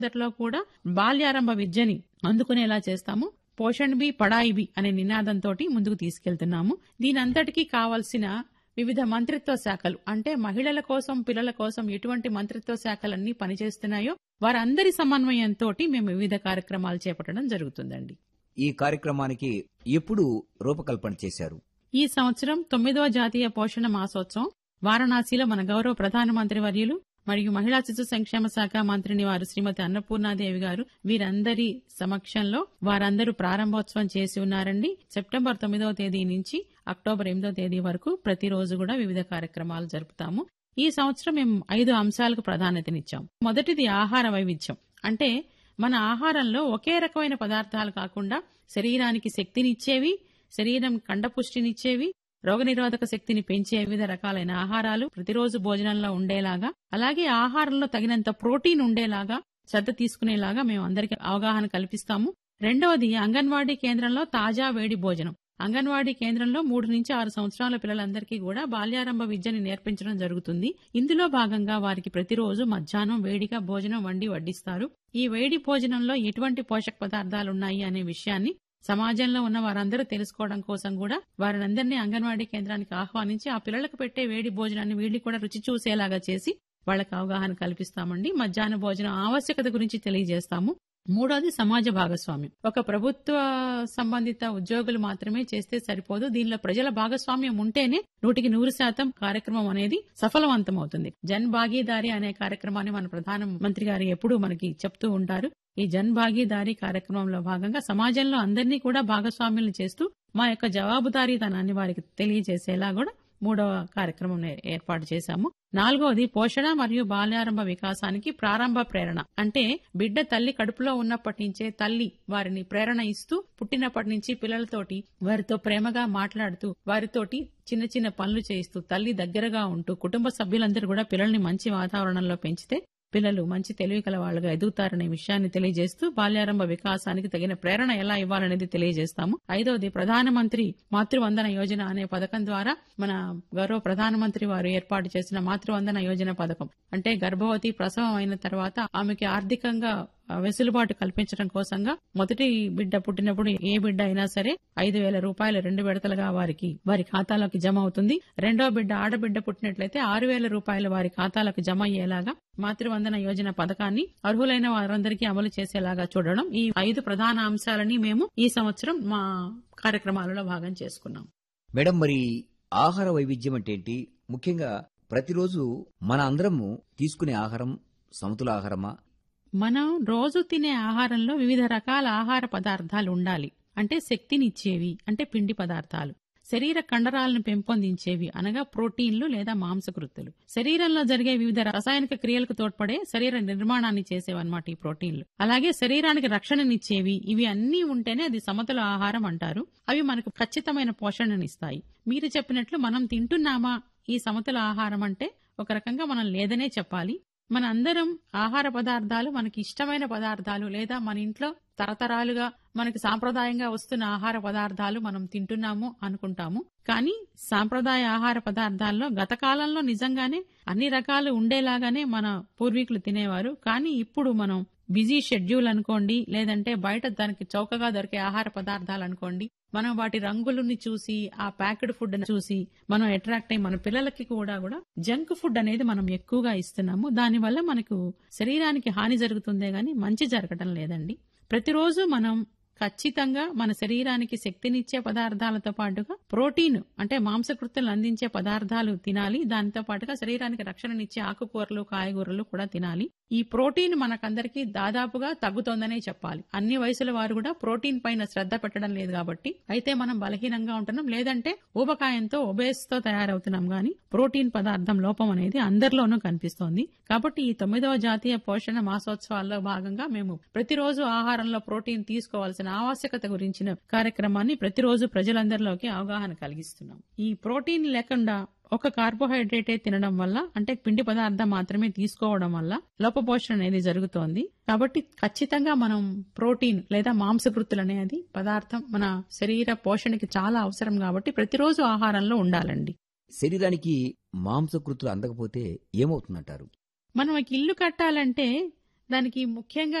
అందరిలో కూడా బాల్యారంభ విద్యని అందుకునేలా చేస్తాము పోషణ్ బి పడాయి బి అనే నినాదంతో ముందుకు తీసుకెళ్తున్నాము దీనంతటికీ కావలసిన వివిధ మంత్రిత్వ శాఖలు అంటే మహిళల కోసం పిల్లల కోసం ఎటువంటి మంత్రిత్వ శాఖలన్నీ పనిచేస్తున్నాయో వారందరి సమన్వయంతో మేము వివిధ కార్యక్రమాలు చేపట్టడం జరుగుతుందండి ఈ కార్యక్రమానికి ఎప్పుడు రూపకల్పన చేశారు ఈ సంవత్సరం తొమ్మిదవ జాతీయ పోషణ మాసోత్సవం వారణాసిలో మన గౌరవ ప్రధానమంత్రి వర్యులు మరియు మహిళా శిశు సంక్షేమ శాఖ మంత్రిని వారు శ్రీమతి అన్నపూర్ణాదేవి గారు వీరందరి సమక్షంలో వారందరూ ప్రారంభోత్సవం చేసి ఉన్నారండి సెప్టెంబర్ తొమ్మిదవ తేదీ నుంచి అక్టోబర్ ఎనిమిదవ తేదీ వరకు ప్రతిరోజు కూడా వివిధ కార్యక్రమాలు జరుపుతాము ఈ సంవత్సరం మేము ఐదు అంశాలకు ప్రాధాన్యతనిచ్చాం మొదటిది ఆహార వైవిధ్యం అంటే మన ఆహారంలో ఒకే రకమైన పదార్థాలు కాకుండా శరీరానికి శక్తినిచ్చేవి శరీరం కండపుష్టినిచ్చేవి రోగనిరోధక శక్తిని పెంచే వివిధ రకాలైన ఆహారాలు ప్రతిరోజు భోజనంలో ఉండేలాగా అలాగే ఆహారంలో తగినంత ప్రోటీన్ ఉండేలాగా శ్రద్ధ తీసుకునేలాగా మేము అందరికీ అవగాహన కల్పిస్తాము రెండవది అంగన్వాడీ కేంద్రంలో తాజా వేడి భోజనం అంగన్వాడీ కేంద్రంలో మూడు నుంచి ఆరు సంవత్సరాల పిల్లలందరికీ కూడా బాల్యారంభ విద్యని నేర్పించడం జరుగుతుంది ఇందులో భాగంగా వారికి ప్రతిరోజు మధ్యాహ్నం వేడిగా భోజనం వండి వడ్డిస్తారు ఈ వేడి భోజనంలో ఎటువంటి పోషక పదార్థాలు ఉన్నాయి అనే విషయాన్ని సమాజంలో ఉన్న వారందరూ తెలుసుకోవడం కోసం కూడా వారినందరినీ అంగన్వాడీ కేంద్రానికి ఆహ్వానించి ఆ పిల్లలకు పెట్టే వేడి భోజనాన్ని వీళ్ళు కూడా రుచి చూసేలాగా చేసి వాళ్ళకి అవగాహన కల్పిస్తామండి మధ్యాహ్న భోజనం ఆవశ్యకత గురించి తెలియజేస్తాము మూడోది సమాజ భాగస్వామ్యం ఒక ప్రభుత్వ సంబంధిత ఉద్యోగులు మాత్రమే చేస్తే సరిపోదు దీనిలో ప్రజల భాగస్వామ్యం ఉంటేనే నూటికి నూరు శాతం కార్యక్రమం అనేది సఫలవంతం అవుతుంది జన్ భాగీదారి అనే కార్యక్రమాన్ని మన ప్రధానమంత్రి గారు ఎప్పుడూ మనకి చెప్తూ ఉంటారు ఈ జన్ భాగీదారీ కార్యక్రమంలో భాగంగా సమాజంలో అందరినీ కూడా భాగస్వామ్యులు చేస్తూ మా యొక్క జవాబుదారీతనాన్ని వారికి తెలియజేసేలా కూడా మూడవ కార్యక్రమం ఏ- ఏర్పాటు చేశాము నాలుగవది పోషణ మరియు బాల్యారంభ వికాసానికి ప్రారంభ ప్రేరణ అంటే బిడ్డ తల్లి కడుపులో ఉన్నప్పటి నుంచే తల్లి వారిని ప్రేరణ ఇస్తూ పుట్టినప్పటి నుంచి పిల్లలతోటి వారితో ప్రేమగా మాట్లాడుతూ వారితోటి చిన్న చిన్న పనులు చేయిస్తూ తల్లి దగ్గరగా ఉంటూ కుటుంబ సభ్యులందరూ కూడా పిల్లల్ని మంచి వాతావరణంలో పెంచితే పిల్లలు మంచి తెలివి కల వాళ్ళుగా ఎదుగుతారనే విషయాన్ని తెలియజేస్తూ బాల్యారంభ వికాసానికి తగిన ప్రేరణ ఎలా ఇవ్వాలనేది తెలియజేస్తాము ఐదవది ప్రధానమంత్రి మాతృవందన యోజన అనే పథకం ద్వారా మన గౌరవ ప్రధానమంత్రి వారు ఏర్పాటు చేసిన మాతృవందన యోజన పథకం అంటే గర్భవతి ప్రసవం అయిన తర్వాత ఆమెకి ఆర్థికంగా ఆ, వెసులుబాటు కల్పించడం కోసంగా మొదటి బిడ్డ పుట్టినప్పుడు ఏ బిడ్డ అయినా సరే ఐదు వేల రూపాయలు రెండు విడతలుగా వారికి వారి ఖాతాలోకి జమ అవుతుంది రెండో బిడ్డ ఆడబిడ్డ పుట్టినట్లయితే ఆరు వేల రూపాయలు వారి ఖాతాలకు జమ అయ్యేలాగా మాతృవందన యోజన పథకాన్ని అర్హులైన వారందరికీ అమలు చేసేలాగా చూడడం ఈ ఐదు ప్రధాన అంశాలని మేము ఈ సంవత్సరం మా కార్యక్రమాలలో భాగం చేసుకున్నాం మేడం మరి ఆహార వైవిధ్యం అంటే ఏంటి ముఖ్యంగా ప్రతిరోజు మన అందరము తీసుకునే ఆహారం సమతుల ఆహారమా మనం రోజు తినే ఆహారంలో వివిధ రకాల ఆహార పదార్థాలు ఉండాలి అంటే శక్తినిచ్చేవి అంటే పిండి పదార్థాలు శరీర కండరాలను పెంపొందించేవి అనగా ప్రోటీన్లు లేదా మాంసకృత్తులు శరీరంలో జరిగే వివిధ రసాయనిక క్రియలకు తోడ్పడే శరీర నిర్మాణాన్ని చేసేవన్నమాట ఈ ప్రోటీన్లు అలాగే శరీరానికి రక్షణనిచ్చేవి ఇవి అన్నీ ఉంటేనే అది సమతుల ఆహారం అంటారు అవి మనకు ఖచ్చితమైన పోషణనిస్తాయి మీరు చెప్పినట్లు మనం తింటున్నామా ఈ సమతుల ఆహారం అంటే ఒక రకంగా మనం లేదనే చెప్పాలి మన అందరం ఆహార పదార్థాలు మనకి ఇష్టమైన పదార్థాలు లేదా మన ఇంట్లో తరతరాలుగా మనకి సాంప్రదాయంగా వస్తున్న ఆహార పదార్థాలు మనం తింటున్నాము అనుకుంటాము కానీ సాంప్రదాయ ఆహార పదార్థాల్లో గత కాలంలో నిజంగానే అన్ని రకాలు ఉండేలాగానే మన పూర్వీకులు తినేవారు కానీ ఇప్పుడు మనం బిజీ షెడ్యూల్ అనుకోండి లేదంటే బయట దానికి చౌకగా దొరికే ఆహార పదార్థాలు అనుకోండి మనం వాటి రంగులని చూసి ఆ ప్యాక్డ్ ఫుడ్ చూసి మనం అట్రాక్ట్ అయ్యి మన పిల్లలకి కూడా కూడా జంక్ ఫుడ్ అనేది మనం ఎక్కువగా ఇస్తున్నాము దానివల్ల మనకు శరీరానికి హాని జరుగుతుందే గాని మంచి జరగడం లేదండి ప్రతిరోజు మనం ఖచ్చితంగా మన శరీరానికి శక్తినిచ్చే పదార్థాలతో పాటుగా ప్రోటీన్ అంటే మాంసకృత్తులను అందించే పదార్థాలు తినాలి దానితో పాటుగా శరీరానికి రక్షణనిచ్చే ఆకుకూరలు కాయగూరలు కూడా తినాలి ఈ ప్రోటీన్ మనకందరికీ దాదాపుగా తగ్గుతోందనే చెప్పాలి అన్ని వయసుల వారు కూడా ప్రోటీన్ పైన శ్రద్ధ పెట్టడం లేదు కాబట్టి అయితే మనం బలహీనంగా ఉంటున్నాం లేదంటే ఊబకాయంతో ఒబేస్ తో తయారవుతున్నాం గాని ప్రోటీన్ పదార్థం లోపం అనేది అందరిలోనూ కనిపిస్తోంది కాబట్టి ఈ తొమ్మిదవ జాతీయ పోషణ మాసోత్సవాల్లో భాగంగా మేము ప్రతిరోజు ఆహారంలో ప్రోటీన్ తీసుకోవాల్సిన ఆవశ్యకత గురించిన కార్యక్రమాన్ని ప్రతిరోజు ప్రజలందరిలోకి అవగాహన కలిగిస్తున్నాం ఈ ప్రోటీన్ లేకుండా ఒక కార్బోహైడ్రేటే తినడం వల్ల అంటే పిండి పదార్థం మాత్రమే తీసుకోవడం వల్ల లోపపోషణ అనేది జరుగుతోంది కాబట్టి ఖచ్చితంగా మనం ప్రోటీన్ లేదా మాంసకృత్తులు అనేది పదార్థం మన శరీర పోషణకి చాలా అవసరం కాబట్టి ప్రతిరోజు ఆహారంలో ఉండాలండి శరీరానికి మాంసకృతులు అందకపోతే ఏమవుతుందంటారు మనం ఒక ఇల్లు కట్టాలంటే దానికి ముఖ్యంగా